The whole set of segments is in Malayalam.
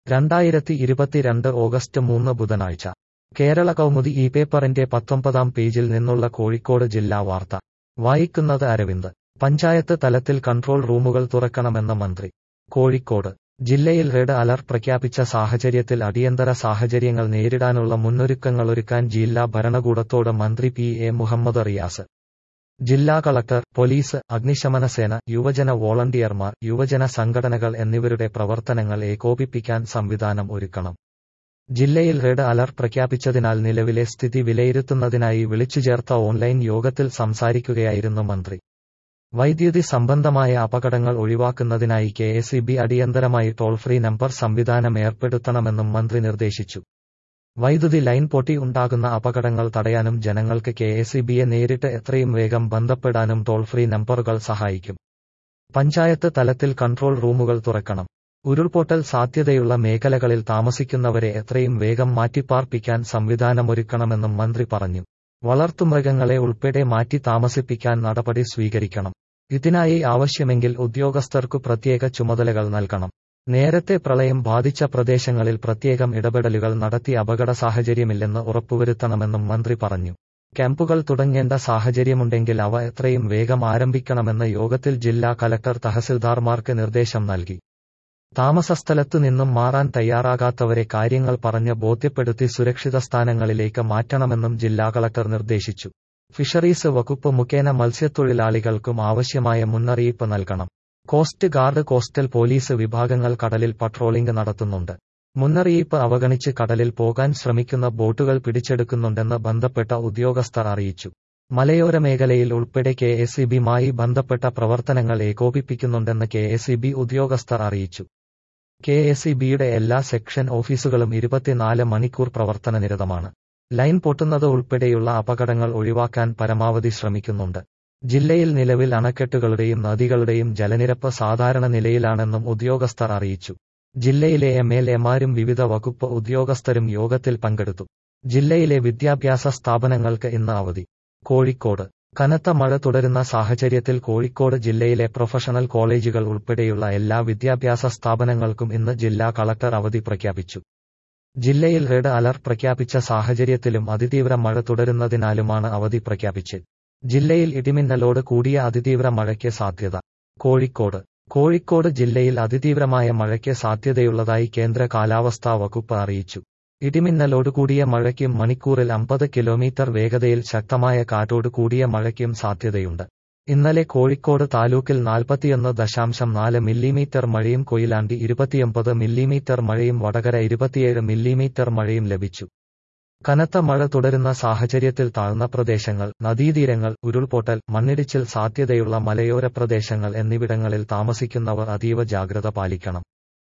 രണ്ടായിരത്തി ഇരുപത്തിരണ്ട് ഓഗസ്റ്റ് മൂന്ന് ബുധനാഴ്ച കേരള കൗമുദി ഈ പേപ്പറിന്റെ പത്തൊമ്പതാം പേജിൽ നിന്നുള്ള കോഴിക്കോട് ജില്ലാ വാർത്ത വായിക്കുന്നത് അരവിന്ദ് പഞ്ചായത്ത് തലത്തിൽ കൺട്രോൾ റൂമുകൾ തുറക്കണമെന്ന മന്ത്രി കോഴിക്കോട് ജില്ലയിൽ റെഡ് അലർട്ട് പ്രഖ്യാപിച്ച സാഹചര്യത്തിൽ അടിയന്തര സാഹചര്യങ്ങൾ നേരിടാനുള്ള മുന്നൊരുക്കങ്ങളൊരുക്കാൻ ജില്ലാ ഭരണകൂടത്തോട് മന്ത്രി പി എ മുഹമ്മദ് റിയാസ് ജില്ലാ കളക്ടർ പോലീസ് അഗ്നിശമന സേന യുവജന വോളണ്ടിയർമാർ യുവജന സംഘടനകൾ എന്നിവരുടെ പ്രവർത്തനങ്ങൾ ഏകോപിപ്പിക്കാൻ സംവിധാനം ഒരുക്കണം ജില്ലയിൽ റെഡ് അലർട്ട് പ്രഖ്യാപിച്ചതിനാൽ നിലവിലെ സ്ഥിതി വിലയിരുത്തുന്നതിനായി വിളിച്ചുചേർത്ത ഓൺലൈൻ യോഗത്തിൽ സംസാരിക്കുകയായിരുന്നു മന്ത്രി വൈദ്യുതി സംബന്ധമായ അപകടങ്ങൾ ഒഴിവാക്കുന്നതിനായി കെ എസ് ഇ ബി അടിയന്തരമായി ടോൾ ഫ്രീ നമ്പർ സംവിധാനം ഏർപ്പെടുത്തണമെന്നും മന്ത്രി നിർദ്ദേശിച്ചു വൈദ്യുതി ലൈൻ പൊട്ടി ഉണ്ടാകുന്ന അപകടങ്ങൾ തടയാനും ജനങ്ങൾക്ക് കെ എസ് ഇ ബിയെ നേരിട്ട് എത്രയും വേഗം ബന്ധപ്പെടാനും ടോൾ ഫ്രീ നമ്പറുകൾ സഹായിക്കും പഞ്ചായത്ത് തലത്തിൽ കൺട്രോൾ റൂമുകൾ തുറക്കണം ഉരുൾപൊട്ടൽ സാധ്യതയുള്ള മേഖലകളിൽ താമസിക്കുന്നവരെ എത്രയും വേഗം മാറ്റിപ്പാർപ്പിക്കാൻ സംവിധാനമൊരുക്കണമെന്നും മന്ത്രി പറഞ്ഞു വളർത്തുമൃഗങ്ങളെ ഉൾപ്പെടെ മാറ്റി താമസിപ്പിക്കാൻ നടപടി സ്വീകരിക്കണം ഇതിനായി ആവശ്യമെങ്കിൽ ഉദ്യോഗസ്ഥർക്കു പ്രത്യേക ചുമതലകൾ നൽകണം നേരത്തെ പ്രളയം ബാധിച്ച പ്രദേശങ്ങളിൽ പ്രത്യേകം ഇടപെടലുകൾ നടത്തി അപകട സാഹചര്യമില്ലെന്ന് ഉറപ്പുവരുത്തണമെന്നും മന്ത്രി പറഞ്ഞു ക്യാമ്പുകൾ തുടങ്ങേണ്ട സാഹചര്യമുണ്ടെങ്കിൽ അവ എത്രയും വേഗം ആരംഭിക്കണമെന്ന് യോഗത്തിൽ ജില്ലാ കലക്ടർ തഹസിൽദാർമാർക്ക് നിർദ്ദേശം നൽകി താമസസ്ഥലത്തു നിന്നും മാറാൻ തയ്യാറാകാത്തവരെ കാര്യങ്ങൾ പറഞ്ഞ് ബോധ്യപ്പെടുത്തി സുരക്ഷിത സ്ഥാനങ്ങളിലേക്ക് മാറ്റണമെന്നും ജില്ലാ കളക്ടർ നിർദ്ദേശിച്ചു ഫിഷറീസ് വകുപ്പ് മുഖേന മത്സ്യത്തൊഴിലാളികൾക്കും ആവശ്യമായ മുന്നറിയിപ്പ് നൽകണം കോസ്റ്റ് ഗാർഡ് കോസ്റ്റൽ പോലീസ് വിഭാഗങ്ങൾ കടലിൽ പട്രോളിംഗ് നടത്തുന്നുണ്ട് മുന്നറിയിപ്പ് അവഗണിച്ച് കടലിൽ പോകാൻ ശ്രമിക്കുന്ന ബോട്ടുകൾ പിടിച്ചെടുക്കുന്നുണ്ടെന്ന് ബന്ധപ്പെട്ട ഉദ്യോഗസ്ഥർ അറിയിച്ചു മലയോര മേഖലയിൽ ഉൾപ്പെടെ കെ എസ് ഇ ബിയുമായി ബന്ധപ്പെട്ട പ്രവർത്തനങ്ങൾ ഏകോപിപ്പിക്കുന്നുണ്ടെന്ന് കെ എസ് ഇ ബി ഉദ്യോഗസ്ഥർ അറിയിച്ചു കെ എസ് ഇ ബിയുടെ എല്ലാ സെക്ഷൻ ഓഫീസുകളും ഇരുപത്തിനാല് മണിക്കൂർ പ്രവർത്തനനിരതമാണ് ലൈൻ പൊട്ടുന്നത് ഉൾപ്പെടെയുള്ള അപകടങ്ങൾ ഒഴിവാക്കാൻ പരമാവധി ശ്രമിക്കുന്നുണ്ട് ജില്ലയിൽ നിലവിൽ അണക്കെട്ടുകളുടെയും നദികളുടെയും ജലനിരപ്പ് സാധാരണ നിലയിലാണെന്നും ഉദ്യോഗസ്ഥർ അറിയിച്ചു ജില്ലയിലെ എം എൽ എമാരും വിവിധ വകുപ്പ് ഉദ്യോഗസ്ഥരും യോഗത്തിൽ പങ്കെടുത്തു ജില്ലയിലെ വിദ്യാഭ്യാസ സ്ഥാപനങ്ങൾക്ക് ഇന്ന് അവധി കോഴിക്കോട് കനത്ത മഴ തുടരുന്ന സാഹചര്യത്തിൽ കോഴിക്കോട് ജില്ലയിലെ പ്രൊഫഷണൽ കോളേജുകൾ ഉൾപ്പെടെയുള്ള എല്ലാ വിദ്യാഭ്യാസ സ്ഥാപനങ്ങൾക്കും ഇന്ന് ജില്ലാ കളക്ടർ അവധി പ്രഖ്യാപിച്ചു ജില്ലയിൽ റെഡ് അലർട്ട് പ്രഖ്യാപിച്ച സാഹചര്യത്തിലും അതിതീവ്ര മഴ തുടരുന്നതിനാലുമാണ് അവധി പ്രഖ്യാപിച്ചത് ജില്ലയിൽ ഇടിമിന്നലോട് കൂടിയ അതിതീവ്ര മഴയ്ക്ക് സാധ്യത കോഴിക്കോട് കോഴിക്കോട് ജില്ലയിൽ അതിതീവ്രമായ മഴയ്ക്ക് സാധ്യതയുള്ളതായി കേന്ദ്ര കാലാവസ്ഥാ വകുപ്പ് അറിയിച്ചു ഇടിമിന്നലോട് കൂടിയ മഴയ്ക്കും മണിക്കൂറിൽ അമ്പത് കിലോമീറ്റർ വേഗതയിൽ ശക്തമായ കാറ്റോട് കൂടിയ മഴയ്ക്കും സാധ്യതയുണ്ട് ഇന്നലെ കോഴിക്കോട് താലൂക്കിൽ നാൽപ്പത്തിയൊന്ന് ദശാംശം നാല് മില്ലിമീറ്റർ മഴയും കൊയിലാണ്ടി ഇരുപത്തിയൊമ്പത് മില്ലിമീറ്റർ മഴയും വടകര ഇരുപത്തിയേഴ് മില്ലിമീറ്റർ മഴയും ലഭിച്ചു കനത്ത മഴ തുടരുന്ന സാഹചര്യത്തിൽ താഴ്ന്ന പ്രദേശങ്ങൾ നദീതീരങ്ങൾ ഉരുൾപൊട്ടൽ മണ്ണിടിച്ചിൽ സാധ്യതയുള്ള മലയോര പ്രദേശങ്ങൾ എന്നിവിടങ്ങളിൽ താമസിക്കുന്നവർ അതീവ ജാഗ്രത പാലിക്കണം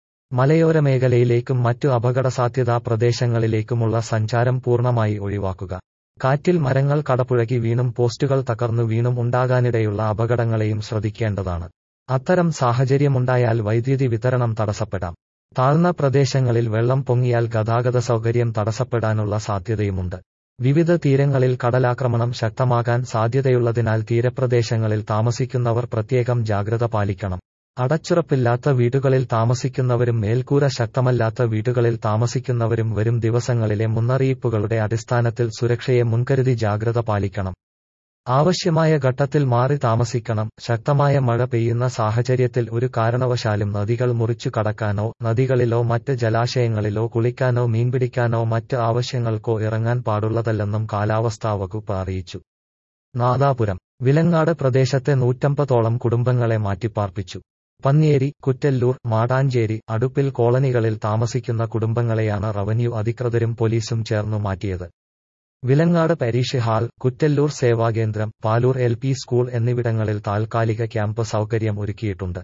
മലയോര മേഖലയിലേക്കും മറ്റു അപകടസാധ്യതാ പ്രദേശങ്ങളിലേക്കുമുള്ള സഞ്ചാരം പൂർണ്ണമായി ഒഴിവാക്കുക കാറ്റിൽ മരങ്ങൾ കടപുഴകി വീണും പോസ്റ്റുകൾ തകർന്നു വീണും ഉണ്ടാകാനിടയുള്ള അപകടങ്ങളെയും ശ്രദ്ധിക്കേണ്ടതാണ് അത്തരം സാഹചര്യമുണ്ടായാൽ വൈദ്യുതി വിതരണം തടസ്സപ്പെടാം താഴ്ന്ന പ്രദേശങ്ങളിൽ വെള്ളം പൊങ്ങിയാൽ ഗതാഗത സൗകര്യം തടസ്സപ്പെടാനുള്ള സാധ്യതയുമുണ്ട് വിവിധ തീരങ്ങളിൽ കടലാക്രമണം ശക്തമാകാൻ സാധ്യതയുള്ളതിനാൽ തീരപ്രദേശങ്ങളിൽ താമസിക്കുന്നവർ പ്രത്യേകം ജാഗ്രത പാലിക്കണം അടച്ചുറപ്പില്ലാത്ത വീടുകളിൽ താമസിക്കുന്നവരും മേൽക്കൂര ശക്തമല്ലാത്ത വീടുകളിൽ താമസിക്കുന്നവരും വരും ദിവസങ്ങളിലെ മുന്നറിയിപ്പുകളുടെ അടിസ്ഥാനത്തിൽ സുരക്ഷയെ മുൻകരുതി ജാഗ്രത പാലിക്കണം ആവശ്യമായ ഘട്ടത്തിൽ മാറി താമസിക്കണം ശക്തമായ മഴ പെയ്യുന്ന സാഹചര്യത്തിൽ ഒരു കാരണവശാലും നദികൾ മുറിച്ചു കടക്കാനോ നദികളിലോ മറ്റ് ജലാശയങ്ങളിലോ കുളിക്കാനോ മീൻപിടിക്കാനോ മറ്റ് ആവശ്യങ്ങൾക്കോ ഇറങ്ങാൻ പാടുള്ളതല്ലെന്നും കാലാവസ്ഥാ വകുപ്പ് അറിയിച്ചു നാദാപുരം വിലങ്ങാട് പ്രദേശത്തെ നൂറ്റമ്പതോളം കുടുംബങ്ങളെ മാറ്റിപ്പാർപ്പിച്ചു പന്നിയേരി കുറ്റല്ലൂർ മാടാഞ്ചേരി അടുപ്പിൽ കോളനികളിൽ താമസിക്കുന്ന കുടുംബങ്ങളെയാണ് റവന്യൂ അധികൃതരും പോലീസും ചേർന്നു മാറ്റിയത് വിലങ്ങാട് പരീക്ഷ ഹാൾ കുറ്റല്ലൂർ സേവാകേന്ദ്രം പാലൂർ എൽ പി സ്കൂൾ എന്നിവിടങ്ങളിൽ താൽക്കാലിക ക്യാമ്പ് സൗകര്യം ഒരുക്കിയിട്ടുണ്ട്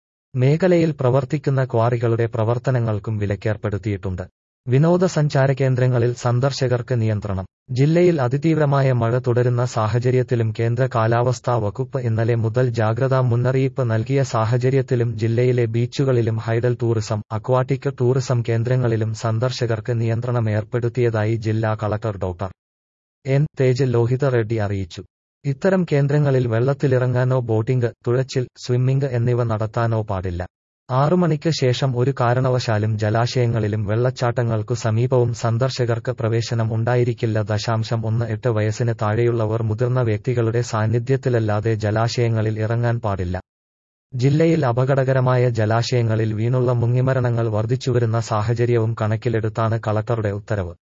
മേഖലയിൽ പ്രവർത്തിക്കുന്ന ക്വാറികളുടെ പ്രവർത്തനങ്ങൾക്കും വിലക്കേർപ്പെടുത്തിയിട്ടുണ്ട് വിനോദസഞ്ചാര കേന്ദ്രങ്ങളിൽ സന്ദർശകർക്ക് നിയന്ത്രണം ജില്ലയിൽ അതിതീവ്രമായ മഴ തുടരുന്ന സാഹചര്യത്തിലും കേന്ദ്ര കാലാവസ്ഥാ വകുപ്പ് ഇന്നലെ മുതൽ ജാഗ്രതാ മുന്നറിയിപ്പ് നൽകിയ സാഹചര്യത്തിലും ജില്ലയിലെ ബീച്ചുകളിലും ഹൈഡൽ ടൂറിസം അക്വാട്ടിക് ടൂറിസം കേന്ദ്രങ്ങളിലും സന്ദർശകർക്ക് നിയന്ത്രണം ഏർപ്പെടുത്തിയതായി ജില്ലാ collector doctor N Tej Lohitha Reddy അറിയിച്ചു ഇത്തരം കേന്ദ്രങ്ങളിൽ വെള്ളത്തിലിറങ്ങാനോ ബോട്ടിംഗ് തുഴച്ചിൽ സ്വിമ്മിംഗ് എന്നിവ നടത്താനോ പാടില്ല ആറു മണിക്ക് ശേഷം ഒരു കാരണവശാലും ജലാശയങ്ങളിലും വെള്ളച്ചാട്ടങ്ങൾക്കു സമീപവും സന്ദർശകർക്ക് പ്രവേശനം ഉണ്ടായിരിക്കില്ല ദശാംശം ഒന്ന് എട്ട് വയസ്സിന് താഴെയുള്ളവർ മുതിർന്ന വ്യക്തികളുടെ സാന്നിധ്യത്തിലല്ലാതെ ജലാശയങ്ങളിൽ ഇറങ്ങാൻ പാടില്ല ജില്ലയിൽ അപകടകരമായ ജലാശയങ്ങളിൽ വീണുള്ള മുങ്ങിമരണങ്ങൾ വർദ്ധിച്ചുവരുന്ന സാഹചര്യവും കണക്കിലെടുത്താണ് കളക്ടറുടെ ഉത്തരവ്